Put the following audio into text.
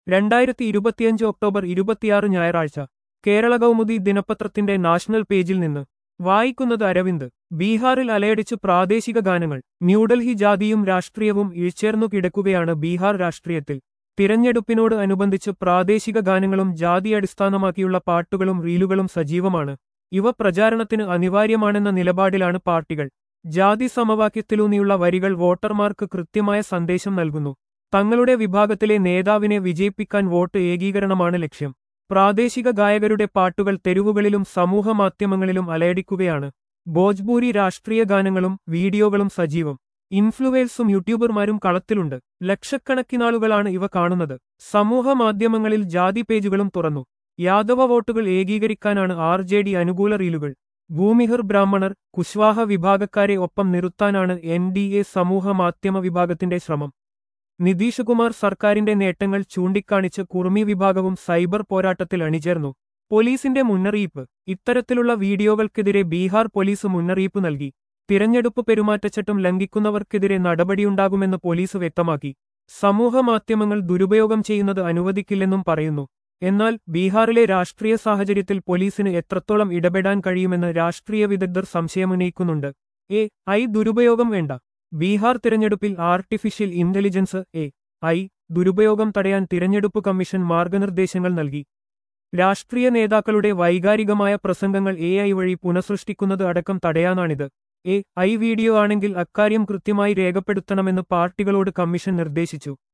രണ്ടായിരത്തി ഇരുപത്തിയഞ്ച് ഒക്ടോബർ ഇരുപത്തിയാറ് ഞായറാഴ്ച കേരള കൗമുദി ദിനപത്രത്തിന്റെ നാഷണൽ പേജിൽ നിന്ന് വായിക്കുന്നത് അരവിന്ദ് ബീഹാറിൽ അലയടിച്ചു പ്രാദേശിക ഗാനങ്ങൾ ന്യൂഡൽഹി ജാതിയും രാഷ്ട്രീയവും ഇഴ്ചേർന്നു കിടക്കുകയാണ് ബീഹാർ രാഷ്ട്രീയത്തിൽ തിരഞ്ഞെടുപ്പിനോട് അനുബന്ധിച്ച് പ്രാദേശിക ഗാനങ്ങളും ജാതി അടിസ്ഥാനമാക്കിയുള്ള പാട്ടുകളും റീലുകളും സജീവമാണ് ഇവ പ്രചാരണത്തിന് അനിവാര്യമാണെന്ന നിലപാടിലാണ് പാർട്ടികൾ ജാതി സമവാക്യത്തിലൂന്നിയുള്ള വരികൾ വോട്ടർമാർക്ക് കൃത്യമായ സന്ദേശം നൽകുന്നു തങ്ങളുടെ വിഭാഗത്തിലെ നേതാവിനെ വിജയിപ്പിക്കാൻ വോട്ട് ഏകീകരണമാണ് ലക്ഷ്യം പ്രാദേശിക ഗായകരുടെ പാട്ടുകൾ തെരുവുകളിലും സമൂഹമാധ്യമങ്ങളിലും അലയടിക്കുകയാണ് ഭോജ്പൂരി രാഷ്ട്രീയ ഗാനങ്ങളും വീഡിയോകളും സജീവം ഇൻഫ്ലുവേഴ്സും യൂട്യൂബർമാരും കളത്തിലുണ്ട് ലക്ഷക്കണക്കിനാളുകളാണ് ഇവ കാണുന്നത് സമൂഹ മാധ്യമങ്ങളിൽ ജാതി പേജുകളും തുറന്നു യാദവ വോട്ടുകൾ ഏകീകരിക്കാനാണ് ആർ ജെ ഡി അനുകൂല റീലുകൾ ഭൂമിഹർ ബ്രാഹ്മണർ കുശ്വാഹ വിഭാഗക്കാരെ ഒപ്പം നിർത്താനാണ് എൻ ഡി എ സമൂഹ മാധ്യമ വിഭാഗത്തിന്റെ ശ്രമം നിതീഷ് കുമാർ സർക്കാരിന്റെ നേട്ടങ്ങൾ ചൂണ്ടിക്കാണിച്ച് കുർമി വിഭാഗവും സൈബർ പോരാട്ടത്തിൽ അണിചേർന്നു പോലീസിന്റെ മുന്നറിയിപ്പ് ഇത്തരത്തിലുള്ള വീഡിയോകൾക്കെതിരെ ബീഹാർ പോലീസ് മുന്നറിയിപ്പ് നൽകി തിരഞ്ഞെടുപ്പ് പെരുമാറ്റച്ചട്ടം ലംഘിക്കുന്നവർക്കെതിരെ നടപടിയുണ്ടാകുമെന്ന് പോലീസ് വ്യക്തമാക്കി സമൂഹമാധ്യമങ്ങൾ ദുരുപയോഗം ചെയ്യുന്നത് അനുവദിക്കില്ലെന്നും പറയുന്നു എന്നാൽ ബീഹാറിലെ രാഷ്ട്രീയ സാഹചര്യത്തിൽ പോലീസിന് എത്രത്തോളം ഇടപെടാൻ കഴിയുമെന്ന് രാഷ്ട്രീയ വിദഗ്ധർ സംശയമുന്നയിക്കുന്നുണ്ട് എ ഐ ദുരുപയോഗം വേണ്ട ബീഹാർ തിരഞ്ഞെടുപ്പിൽ ആർട്ടിഫിഷ്യൽ ഇന്റലിജൻസ് എ ഐ ദുരുപയോഗം തടയാൻ തിരഞ്ഞെടുപ്പ് കമ്മീഷൻ മാർഗനിർദ്ദേശങ്ങൾ നൽകി രാഷ്ട്രീയ നേതാക്കളുടെ വൈകാരികമായ പ്രസംഗങ്ങൾ എ ഐ വഴി പുനഃസൃഷ്ടിക്കുന്നത് അടക്കം തടയാനാണിത് എ ഐ വീഡിയോ ആണെങ്കിൽ അക്കാര്യം കൃത്യമായി രേഖപ്പെടുത്തണമെന്ന് പാർട്ടികളോട് കമ്മീഷൻ നിർദ്ദേശിച്ചു